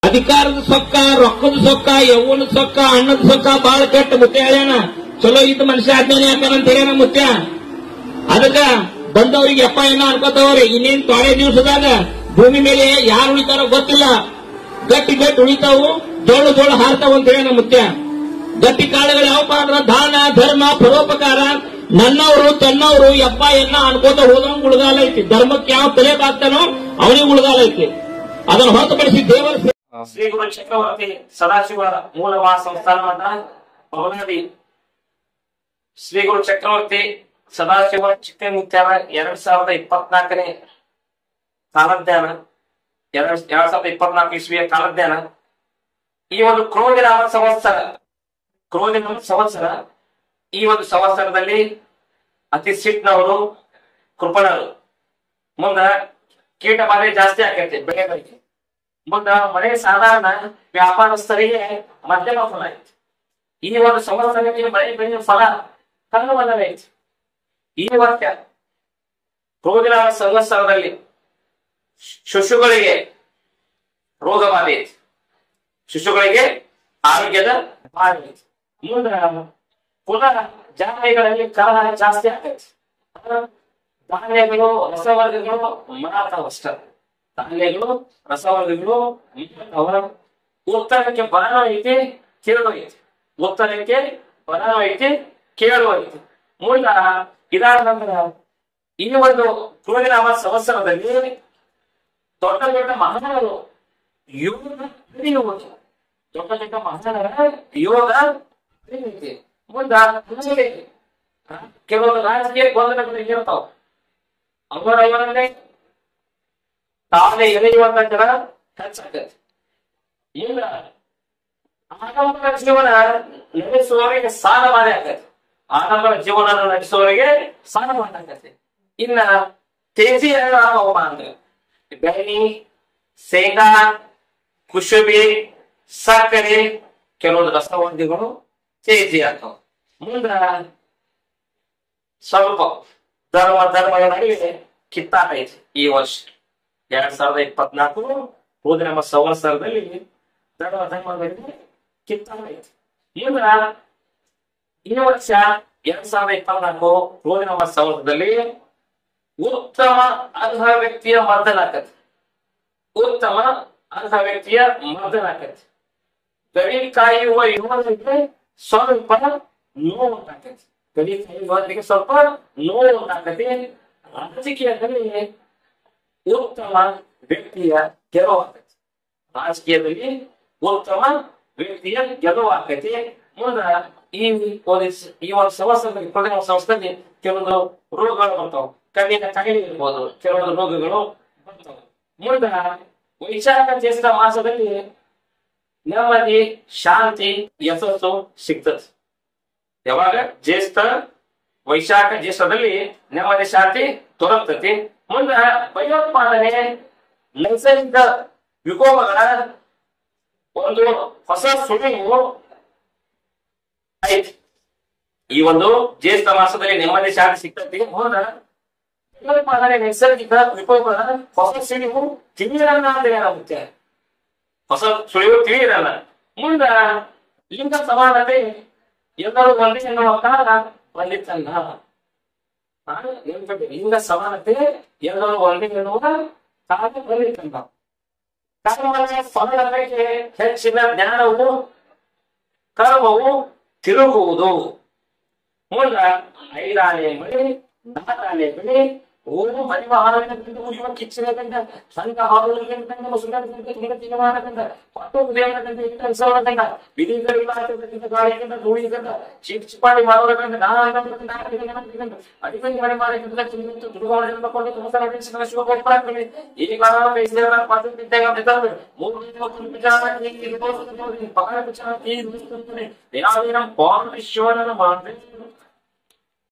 ಅಧಿಕಾರದ ಸೊಕ್ಕ ರೊಕ್ಕದ ಸೊಕ್ಕ ಯವ್ವನದ ಸೊಕ್ಕ ಅಣ್ಣದ ಸೊಕ್ಕ ಬಾಳ ಕೆಟ್ಟ ಮುತ್ಯ ಹೇಳ್ಯಾನ ಚಲೋ ಇದ್ದ ಮನುಷ್ಯ ಆಜ್ಞಾನಿ ಹಾಕಾನಂತ ಹೇಳ್ಯಾನ ಮುತ್ಯ ಅದಕ್ಕ ಬಂದವರಿಗೆ ಎಪ್ಪ ಏನ ಅನ್ಕೋತವ್ರಿ ಇನ್ನೇನ್ ತೊಳೆ ದಿವಸದಾಗ ಭೂಮಿ ಮೇಲೆ ಯಾರು ಉಳಿತಾರೋ ಗೊತ್ತಿಲ್ಲ ಗಟ್ಟಿ ಗಟ್ಟಿ ಉಳಿತಾವು ಜೋಳು ಜೋಳು ಹಾರ್ತಾವ ಅಂತ ಹೇಳ್ಯಾನ ಮುತ್ಯ ಗಟ್ಟಿ ಕಾಳುಗಳು ಯಾವಪ್ಪ ಅಂದ್ರ ದಾನ ಧರ್ಮ ಪರೋಪಕಾರ ನನ್ನವರು ತನ್ನವರು ಯಪ್ಪ ಎನ್ನ ಅನ್ಕೋತ ಹೋದಂಗ್ ಉಳ್ಗಾಲ ಐತಿ ಧರ್ಮಕ್ಕೆ ಯಾವ ತಲೆ ಬಾಗ್ತಾನೋ ಅವನಿಗೆ ಉಳ್ಗಾಲ ಐತಿ ಅದನ್ನು ಹೊರತುಪಡಿಸಿ ದೇವರ ಸೇ- ಶ್ರೀ ಗುರು ಚಕ್ರವರ್ತಿ ಸದಾಶಿವರ ಮೂಲವಾಸ ಸಂಸ್ಥಾನವನ್ನ ಭವನದಿ ಶ್ರೀ ಗುರು ಚಕ್ರವರ್ತಿ ಸದಾಶಿವ ಚಿಕ್ಕಮುತ್ಯಾನ ಎರಡ್ ಸಾವಿರದ ಇಪ್ಪತ್ನಾಲ್ಕನೇ ಕಾಲಜ್ಞಾನ ಎರಡ್ ಎರಡ್ ಸಾವಿರದ ಇಪ್ಪತ್ನಾಲ್ಕು ಇಸ್ವಿಯ ಕಾಲಜ್ಞಾನ ಈ ಒಂದು ಕ್ರೋಧಿನಾಮ ಸಂವತ್ಸರ ಕ್ರೋಧಿನಾಮ ಸಂವತ್ಸರ ಈ ಒಂದು ಸಂವತ್ಸರದಲ್ಲಿ ಅತಿ ಸಿಟ್ನವರು ಕೃಪಣರು ಮುಂದ ಕೀಟ ಬಾಧೆ ಜಾಸ್ತಿ ಆಕೈತಿ ಬೆಳೆಗಳಿಗೆ ಮುಂದ ಮಳೆ ಸಾಧಾರಣ ವ್ಯಾಪಾರಸ್ಥರಿಗೆ ಮಧ್ಯಮ ಫಲ ಐತಿ ಈ ಒಂದು ಸಂವತ್ಸರಕ್ಕೆ ಮಳೆ ಬೆಳೆಯ ಫಲ ಕಣ್ಣುವಲ್ಲವೇ ಐತಿ ಈ ವರ್ಷ ರೋಗಿನ ಸಂವತ್ಸರದಲ್ಲಿ ಶಿಶುಗಳಿಗೆ ರೋಗ ಬಾಧೆ ಐತಿ ಶಿಶುಗಳಿಗೆ ಆರೋಗ್ಯದ ಬಾಧೆ ಐತಿ ಮುಂದ ಪುನಃ ಜಾತಿಗಳಲ್ಲಿ ಕಲಹ ಜಾಸ್ತಿ ಆಗ್ತೈತಿ ಧಾನ್ಯಗಳು ರಸವರ್ಗಗಳು ಮಾರಾಟವಷ್ಟ ಧಾನ್ಯಗಳು ರಸವರ್ಗಗಳು ಅವರ ಉತ್ತರಕ್ಕೆ ಬರನೂ ಐತಿ ಕೇಳೋ ಐತಿ ಉತ್ತರಕ್ಕೆ ಬರನೂ ಐತಿ ಕೇಳೋ ಐತಿ ಮುಂದ ಇದಾದ ನಂತರ ಈ ಒಂದು ಕ್ರೋಧಿನಾಮ ಸಂವತ್ಸರದಲ್ಲಿ ದೊಡ್ಡ ದೊಡ್ಡ ಮಹಾನರು ಯೋಗ ತಿಳಿಯುವುದು ದೊಡ್ಡ ದೊಡ್ಡ ಮಹಾನರ ಯೋಗ ತಿಳಿಯುತ್ತೆ ಮುಂದ ರಾಜಕೀಯ ಐತಿ. ಕೆಲವೊಂದು ರಾಜಕೀಯ ಗೊಂದಲಗಳು ಇರ್ತಾವ ಅವರವರನ್ನೇ ತಾನೇ ಎಳೆಯುವಂತ ಜನ ಹೆಚ್ಚಾಗತ್ತೆ ಇಲ್ಲ ಆಡಂಬರ ಜೀವನ ನಡೆಸುವವರಿಗೆ ಸಾಲ ಮಾಡಿ ಆಗತ್ತೆ ಆಡಂಬರ ಜೀವನ ನಡೆಸುವವರಿಗೆ ಸಾಲ ಮಾಡಾಕತ್ತೆ ಇನ್ನ ತೇಜಿ ಹೋಗ ಅಂದ್ರೆ ಬೆಣ್ಣಿ ಶೇಂಗಾ ಕುಶುಬಿ ಸಕ್ಕರೆ ಕೆಲವೊಂದು ರಸವರ್ಗಗಳು ತೇಜಿ ಆಗ್ತಾವ ಮುಂದ ಸ್ವಲ್ಪ ಧರ್ಮ ಧರ್ಮಗಳ ನಡುವೆ ಕಿತ್ತಾಟ ಐತಿ ಈ ವರ್ಷ ಎರಡ್ ಸಾವಿರದ ಇಪ್ಪತ್ನಾಲ್ಕು ಹೋದ ನಮ್ಮ ಸಂವತ್ಸರದಲ್ಲಿ ಧರ್ಮ ಧರ್ಮಗಳಿಗೆ ಕಿತ್ತಾಟ ಐತಿ ಈಗ ಈ ವರ್ಷ ಎರಡ್ ಸಾವಿರದ ಇಪ್ಪತ್ನಾಲ್ಕು ಹೋದ ನಮ್ಮ ಸಂವತ್ಸರದಲ್ಲಿ ಉತ್ತಮ ಅರ್ಹ ವ್ಯಕ್ತಿಯ ಮರ್ದನ ಆಕತಿ ಉತ್ತಮ ಅರ್ಹ ವ್ಯಕ್ತಿಯ ಮರ್ದನ ಆಕತಿ ಗಡಿ ಕಾಯುವ ಯುವಕರಿಗೆ ಸ್ವಲ್ಪ ನೋವು ಉಂಟಾಕತಿ ಗಡಿ ಕಾಯುವವರಿಗೆ ಸ್ವಲ್ಪ ನೋವು ಉಂಟಾಕತಿ ರಾಜಕೀಯದಲ್ಲಿ ಉತ್ತಮ ವ್ಯಕ್ತಿಯ ಗೆಲುವಾಗತಿ ರಾಜಕೀಯದಲ್ಲಿ ಉತ್ತಮ ವ್ಯಕ್ತಿಯ ಗೆಲುವಾಗತಿ ಮುಂದ ಈ ಒಂದು ಸ- ಈ ಒಂದು ಸಂವತ್ಸರದಲ್ಲಿ ಪ್ರತಿ ಸಂವತ್ಸರದಲ್ಲಿ ಕೆಲವೊಂದು ರೋಗಗಳು ಬರ್ತಾವ ಕಣ್ಣಿನ ಕಾಯಿಲೆ ಇರ್ಬೋದು ಕೆಲವೊಂದು ರೋಗಗಳು ಬರ್ತಾವ ಮುಂದ ವೈಶಾಖ ಜ್ಯೇಷ್ಠ ಮಾಸದಲ್ಲಿ ನೆಮ್ಮದಿ ಶಾಂತಿ ಯಶಸ್ಸು ಸಿಗ್ತದೆ ಯಾವಾಗ ಜ್ಯೇಷ್ಠ ವೈಶಾಖ ಜ್ಯೇಷ್ಠದಲ್ಲಿ ನೆಮ್ಮದಿ ಶಾಂತಿ ದೊರಕ್ತತಿ ಮುಂದ ಭಯೋತ್ಪಾದನೆ ನೈಸರ್ಗಿಕ ವಿಕೋಪಗಳ ಒಂದು ಹೊಸ ಸುಳಿವು ಐತಿ ಈ ಒಂದು ಜ್ಯೇಷ್ಠ ಮಾಸದಲ್ಲಿ ನೆಮ್ಮದಿ ಶಾಂತಿ ಸಿಗ್ತತಿ ಮುಂದ ಭಯೋತ್ಪಾದನೆ ನೈಸರ್ಗಿಕ ವಿಕೋಪಗಳ ಹೊಸ ಸುಳಿವು ತಿಳಿಯಲ್ಲ ಅಂತ ಏನಾಗುತ್ತೆ ಹೊಸ ಸುಳಿವು ತಿಳಿಯಿರಲ್ಲ ಮುಂದ ಲಿಂಗ ಸಮಾನತೆ ಎಲ್ಲರೂ ಒಂದೇ ಎನ್ನುವ ಕಾಲ ಬಂದಿತ್ತಲ್ಲ ಆ, ನೆನ್ಪಿಡಿ, ಲಿಂಗ ಸಮಾನತೆ ಎಲ್ಲರೂ ಒಂದೇ ಎನ್ನುವ ಕಾಲ ಬಂದಿತ್ತಲ್ಲ ಕರ್ಮದ ಫಲದ ಬಗ್ಗೆ ಹೆಚ್ಚಿನ ಜ್ಞಾನವು ಕರ್ಮವು ತಿರುಗುವುದು ಮುಂದ ಐದಾನೆ ಮಳೆ ನಾಲ್ಕಾನೆ ಬೆಳೆ ಓದು ಮರಿವ ಹಾಲಿನ ಬಿಂದು ಮುಗಿಯುವ ಕಿಚ್ಚಿನ ಗಂಡ ಸಂಘ ಹಾಲು ಗಂಡ ಮುಸುಗರ ಗಂಡ ತುಂಗ ತಿನ್ನವಾರ ಗಂಡ ಪಟ್ಟು ದೇವರ ಗಂಡ ಇಟ್ಟನ್ಸವರ ಗಂಡ ವಿಧಿಗಳಿಲ್ಲ ಗಾಳಿ ಗಂಡ ಧೂಳಿ ಗಂಡ ಚಿಪ್ ಚಿಪಾಡಿ ಮಾಡೋರ ಗಂಡ ನಾರಾಯಣ ಗಂಡ ಗಂಡ ಅಡಿಪಂಗಿ ಮನೆ ಮಾರಿ ಗಂಡ ಚಿಂತು ದುರ್ಗಾವಳಿಯಿಂದ ಕೊಂಡು ತುಮಸ ನಡೆಸಿ ಶಿವ ಗೋಪಾಲಕಳಿ ಈ ಕಾಲ ಬೇಸಿಗೆಗಳ ಪಾತ್ರ ಬಿದ್ದಾಗ ಬಿದ್ದರೆ ಮೂರು ದಿನ ಒಂದು ವಿಚಾರ ಹೀಗೆ ಇರ್ಬೋದು ಪಗಲ ವಿಚಾರ ಈ ರೂಪಿಸುತ್ತದೆ ದೇವಾಲಯಂ ಪೌರ್ಣ ಈಶ್ವರನ ಮಾಡಿ